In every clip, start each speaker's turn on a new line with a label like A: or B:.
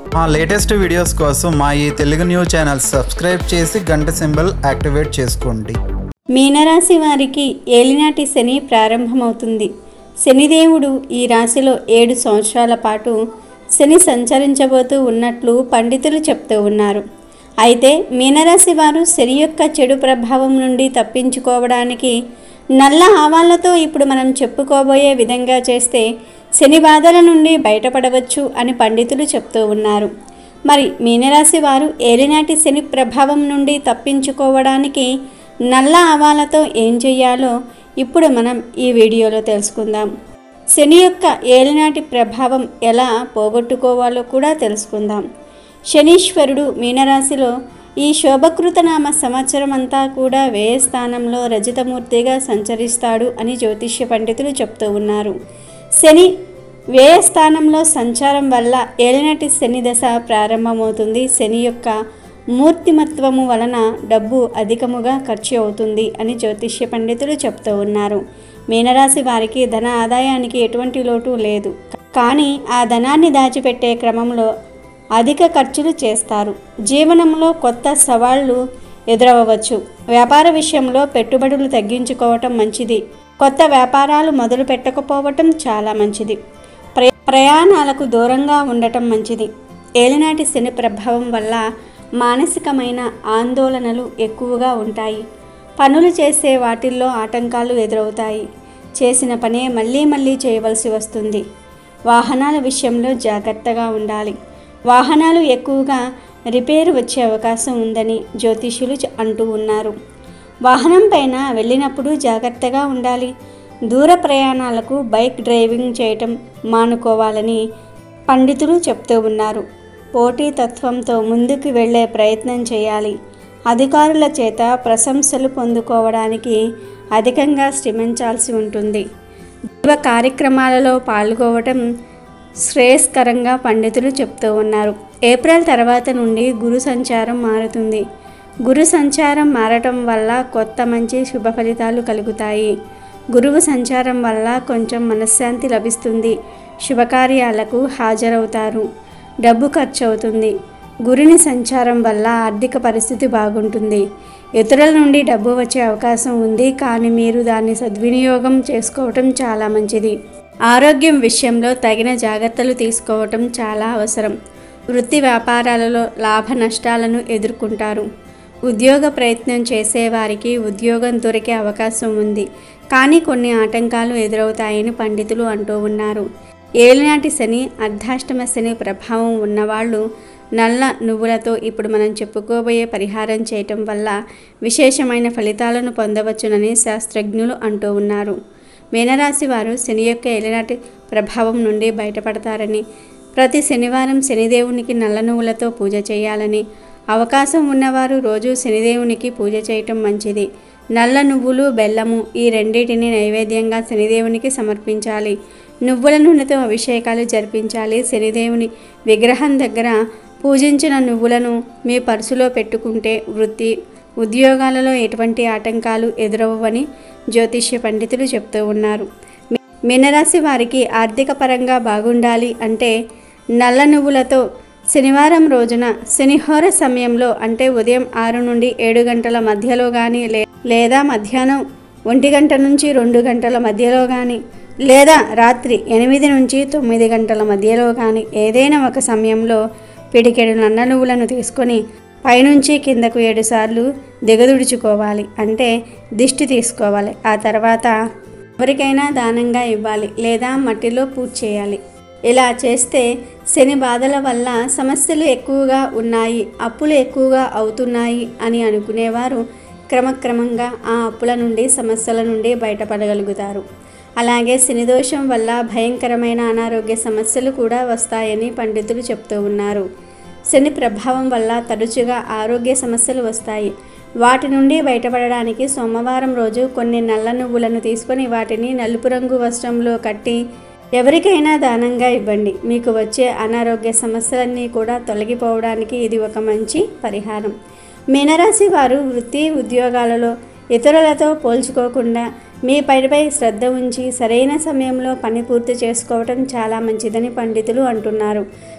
A: మా latest videos కోసం మా ఈ తెలుగు న్యూస్ ఛానల్ సబ్స్క్రైబ్ చేసి గంట సింబల్ యాక్టివేట్ చేసుకోండి
B: మీనరాశి వారికి ఏలినాటి శని ప్రారంభమవుతుంది శనిదేవుడు ఈ రాశిలో ఏడు సంవత్సరాల పాటు శని సంచరించబోతూ ఉన్నట్లు పండితులు చెప్తూ ఉన్నారు అయితే మీనరాశి వారు శని యొక్క చెడు ప్రభావం నుండి తప్పించుకోవడానికి నల్ల ఆవాలతో ఇప్పుడు మనం చెప్పుకోబోయే విధంగా చేస్తే శని బాధల నుండి బయటపడవచ్చు అని పండితులు చెప్తూ ఉన్నారు మరి మీనరాశి వారు ఏలినాటి శని ప్రభావం నుండి తప్పించుకోవడానికి నల్ల ఆవాలతో ఏం చేయాలో ఇప్పుడు మనం ఈ వీడియోలో తెలుసుకుందాం శని యొక్క ఏలినాటి ప్రభావం ఎలా పోగొట్టుకోవాలో కూడా తెలుసుకుందాం శనీశ్వరుడు మీనరాశిలో ఈ శోభకృతనామ సంవత్సరం అంతా కూడా వ్యయ స్థానంలో రజితమూర్తిగా సంచరిస్తాడు అని జ్యోతిష్య పండితులు చెప్తూ ఉన్నారు శని వ్యయ స్థానంలో సంచారం వల్ల ఏలినటి శని దశ ప్రారంభమవుతుంది శని యొక్క మూర్తిమత్వము వలన డబ్బు అధికముగా ఖర్చు అవుతుంది అని జ్యోతిష్య పండితులు చెప్తూ ఉన్నారు మీనరాశి వారికి ధన ఆదాయానికి ఎటువంటి లోటు లేదు కానీ ఆ ధనాన్ని దాచిపెట్టే క్రమంలో అధిక ఖర్చులు చేస్తారు జీవనంలో కొత్త సవాళ్లు ఎదురవ్వచ్చు వ్యాపార విషయంలో పెట్టుబడులు తగ్గించుకోవటం మంచిది కొత్త వ్యాపారాలు మొదలు పెట్టకపోవటం చాలా మంచిది ప్ర- ప్రయాణాలకు దూరంగా ఉండటం మంచిది ఏలినాటి శని ప్రభావం వల్ల మానసికమైన ఆందోళనలు ఎక్కువగా ఉంటాయి పనులు చేసే వాటిల్లో ఆటంకాలు ఎదురవుతాయి చేసిన పనే మళ్ళీ మళ్ళీ చేయవలసి వస్తుంది వాహనాల విషయంలో జాగ్రత్తగా ఉండాలి వాహనాలు ఎక్కువగా రిపేరు వచ్చే అవకాశం ఉందని జ్యోతిష్యులు చె- అంటూ ఉన్నారు వాహనం పైన వెళ్ళినప్పుడు జాగ్రత్తగా ఉండాలి దూర ప్రయాణాలకు బైక్ డ్రైవింగ్ చేయటం మానుకోవాలని పండితులు చెప్తూ ఉన్నారు పోటీతత్వంతో ముందుకు వెళ్ళే ప్రయత్నం చేయాలి అధికారుల చేత ప్రశంసలు పొందుకోవడానికి అధికంగా శ్రమించాల్సి ఉంటుంది జీవ కార్యక్రమాలలో పాల్గొవటం శ్రేయస్కరంగా పండితులు చెప్తూ ఉన్నారు ఏప్రిల్ తర్వాత నుండి గురు సంచారం మారుతుంది గురు సంచారం మారటం వల్ల కొత్త మంచి శుభ ఫలితాలు కలుగుతాయి గురువు సంచారం వల్ల కొంచెం మనశ్శాంతి లభిస్తుంది శుభకార్యాలకు హాజరవుతారు డబ్బు ఖర్చు అవుతుంది గురుని సంచారం వల్ల ఆర్థిక పరిస్థితి బాగుంటుంది ఇతరుల నుండి డబ్బు వచ్చే అవకాశం ఉంది కానీ మీరు దాన్ని సద్వినియోగం చేసుకోవటం చాలా మంచిది ఆరోగ్యం విషయంలో తగిన జాగ్రత్తలు తీసుకోవటం చాలా అవసరం వృత్తి వ్యాపారాలలో లాభ నష్టాలను ఎదుర్కొంటారు ఉద్యోగ ప్రయత్నం చేసేవారికి ఉద్యోగం దొరికే అవకాశం ఉంది కానీ కొన్ని ఆటంకాలు ఎదురవుతాయని పండితులు అంటూ ఉన్నారు ఏలినాటి శని అర్ధాష్టమ శని ప్రభావం ఉన్నవాళ్ళు నల్ల నువ్వులతో ఇప్పుడు మనం చెప్పుకోబోయే పరిహారం చేయటం వల్ల విశేషమైన ఫలితాలను పొందవచ్చునని శాస్త్రజ్ఞులు అంటూ ఉన్నారు మీనరాశి వారు శని యొక్క ఏలినాటి ప్రభావం నుండి బయటపడతారని ప్రతి శనివారం శనిదేవునికి నల్ల నువ్వులతో పూజ చేయాలని అవకాశం ఉన్నవారు రోజు శనిదేవునికి పూజ చేయటం మంచిది నల్ల నువ్వులు బెల్లము ఈ రెండింటిని నైవేద్యంగా శనిదేవునికి సమర్పించాలి నువ్వుల నూనెతో అభిషేకాలు జరిపించాలి శనిదేవుని విగ్రహం దగ్గర పూజించిన నువ్వులను మీ పర్సులో పెట్టుకుంటే వృత్తి ఉద్యోగాలలో ఎటువంటి ఆటంకాలు ఎదురవ్వని జ్యోతిష్య పండితులు చెప్తూ ఉన్నారు మీ- మీనరాశి వారికి ఆర్థిక పరంగా బాగుండాలి అంటే నల్ల నువ్వులతో శనివారం రోజున శనిహోర సమయంలో అంటే ఉదయం ఆరు నుండి ఏడు గంటల మధ్యలో కానీ లేదా మధ్యాహ్నం ఒంటి గంట నుంచి రెండు గంటల మధ్యలో కానీ లేదా రాత్రి ఎనిమిది నుంచి తొమ్మిది గంటల మధ్యలో కానీ ఏదైనా ఒక సమయంలో పిడికెడు నల్ల నువ్వులను తీసుకొని పైనుంచి కిందకు ఏడుసార్లు దిగదుడుచుకోవాలి అంటే దిష్టి తీసుకోవాలి ఆ తర్వాత ఎవరికైనా దానంగా ఇవ్వాలి లేదా మట్టిలో పూజ చేయాలి ఇలా చేస్తే శని బాధల వల్ల సమస్యలు ఎక్కువగా ఉన్నాయి అప్పులు ఎక్కువగా అవుతున్నాయి అని అనుకునేవారు క్రమక్రమంగా ఆ అప్పుల నుండి సమస్యల నుండి బయటపడగలుగుతారు అలాగే శని దోషం వల్ల భయంకరమైన అనారోగ్య సమస్యలు కూడా వస్తాయని పండితులు చెప్తూ ఉన్నారు శని ప్రభావం వల్ల తరచుగా ఆరోగ్య సమస్యలు వస్తాయి వాటి నుండి బయటపడడానికి సోమవారం రోజు కొన్ని నల్ల నువ్వులను తీసుకొని వాటిని నలుపు రంగు వస్త్రంలో కట్టి ఎవరికైనా దానంగా ఇవ్వండి మీకు వచ్చే అనారోగ్య సమస్యలన్నీ కూడా తొలగిపోవడానికి ఇది ఒక మంచి పరిహారం మీనరాశి వారు వృత్తి ఉద్యోగాలలో ఇతరులతో పోల్చుకోకుండా మీ పనిపై శ్రద్ధ ఉంచి సరైన సమయంలో పని పూర్తి చేసుకోవటం చాలా మంచిదని పండితులు అంటున్నారు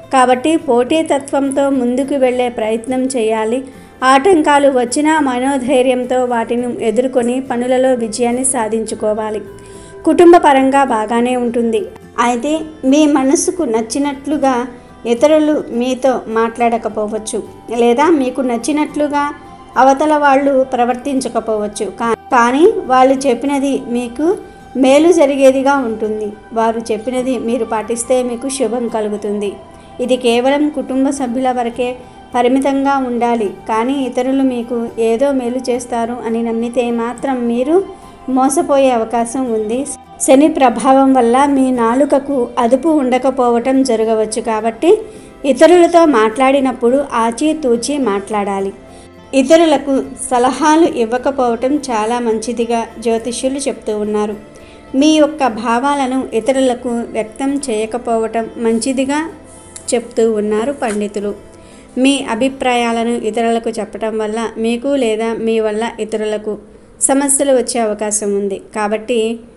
B: కాబట్టి పోటీతత్వంతో ముందుకు వెళ్ళే ప్రయత్నం చేయాలి ఆటంకాలు వచ్చినా మనోధైర్యంతో వాటిని ఎదుర్కొని పనులలో విజయాన్ని సాధించుకోవాలి కుటుంబ పరంగా బాగానే ఉంటుంది అయితే మీ మనసుకు నచ్చినట్లుగా ఇతరులు మీతో మాట్లాడకపోవచ్చు లేదా మీకు నచ్చినట్లుగా అవతల వాళ్ళు ప్రవర్తించకపోవచ్చు కా- కానీ వాళ్ళు చెప్పినది మీకు మేలు జరిగేదిగా ఉంటుంది వారు చెప్పినది మీరు పాటిస్తే మీకు శుభం కలుగుతుంది ఇది కేవలం కుటుంబ సభ్యుల వరకే పరిమితంగా ఉండాలి కానీ ఇతరులు మీకు ఏదో మేలు చేస్తారు అని నమ్మితే మాత్రం మీరు మోసపోయే అవకాశం ఉంది శని ప్రభావం వల్ల మీ నాలుకకు అదుపు ఉండకపోవటం జరగవచ్చు కాబట్టి ఇతరులతో మాట్లాడినప్పుడు ఆచితూచి మాట్లాడాలి ఇతరులకు సలహాలు ఇవ్వకపోవటం చాలా మంచిదిగా జ్యోతిష్యులు చెప్తూ ఉన్నారు మీ యొక్క భావాలను ఇతరులకు వ్యక్తం చేయకపోవటం మంచిదిగా చెప్తూ ఉన్నారు పండితులు మీ అభిప్రాయాలను ఇతరులకు చెప్పటం వల్ల మీకు లేదా మీ వల్ల ఇతరులకు సమస్యలు వచ్చే అవకాశం ఉంది కాబట్టి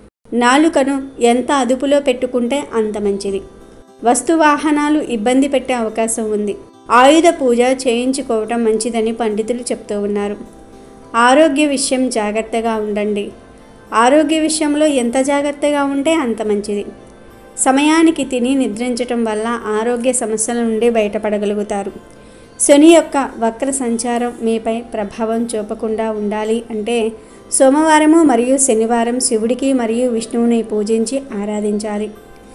B: నాలుకను ఎంత అదుపులో పెట్టుకుంటే అంత మంచిది వస్తు వాహనాలు ఇబ్బంది పెట్టే అవకాశం ఉంది ఆయుధ పూజ చేయించుకోవటం మంచిదని పండితులు చెప్తూ ఉన్నారు ఆరోగ్య విషయం జాగ్రత్తగా ఉండండి ఆరోగ్య విషయంలో ఎంత జాగ్రత్తగా ఉంటే అంత మంచిది సమయానికి తిని నిద్రించటం వల్ల ఆరోగ్య సమస్యల నుండి బయటపడగలుగుతారు శని యొక్క వక్ర సంచారం మీపై ప్రభావం చూపకుండా ఉండాలి అంటే సోమవారము మరియు శనివారం శివుడికి మరియు విష్ణువుని పూజించి ఆరాధించాలి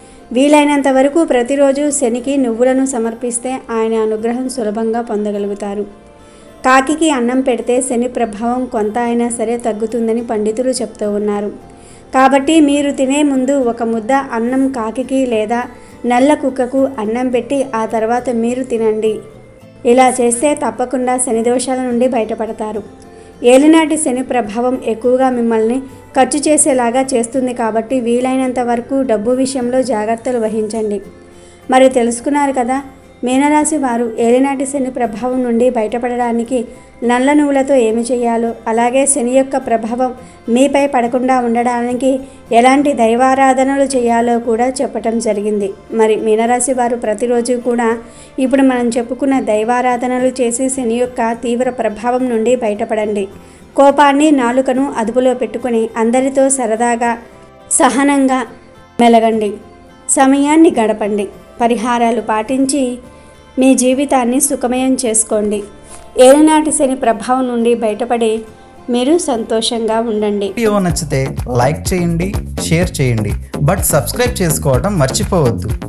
B: వీలైనంత వరకు ప్రతిరోజు శనికి నువ్వులను సమర్పిస్తే ఆయన అనుగ్రహం సులభంగా పొందగలుగుతారు కాకికి అన్నం పెడితే శని ప్రభావం కొంత అయినా సరే తగ్గుతుందని పండితులు చెప్తూ ఉన్నారు కాబట్టి మీరు తినే ముందు ఒక ముద్ద అన్నం కాకికి లేదా నల్ల కుక్కకు అన్నం పెట్టి ఆ తర్వాత మీరు తినండి ఇలా చేస్తే తప్పకుండా శని దోషాల నుండి బయటపడతారు ఏలినాటి శని ప్రభావం ఎక్కువగా మిమ్మల్ని ఖర్చు చేసేలాగా చేస్తుంది కాబట్టి వీలైనంత వరకు డబ్బు విషయంలో జాగ్రత్తలు వహించండి మరి తెలుసుకున్నారు కదా మీనరాశి వారు ఏలినాటి శని ప్రభావం నుండి బయటపడడానికి నల్ల నువ్వులతో ఏమి చేయాలో అలాగే శని యొక్క ప్రభావం మీపై పడకుండా ఉండడానికి ఎలాంటి దైవారాధనలు చేయాలో కూడా చెప్పటం జరిగింది మరి మీనరాశి వారు ప్రతిరోజు కూడా ఇప్పుడు మనం చెప్పుకున్న దైవారాధనలు చేసి శని యొక్క తీవ్ర ప్రభావం నుండి బయటపడండి కోపాన్ని నాలుకను అదుపులో పెట్టుకుని అందరితో సరదాగా సహనంగా మెలగండి సమయాన్ని గడపండి పరిహారాలు పాటించి మీ జీవితాన్ని సుఖమయం చేసుకోండి ఏలనాటి శని ప్రభావం నుండి బయటపడి మీరు సంతోషంగా ఉండండి
A: వీడియో నచ్చితే లైక్ చేయండి షేర్ చేయండి బట్ సబ్స్క్రైబ్ చేసుకోవడం మర్చిపోవద్దు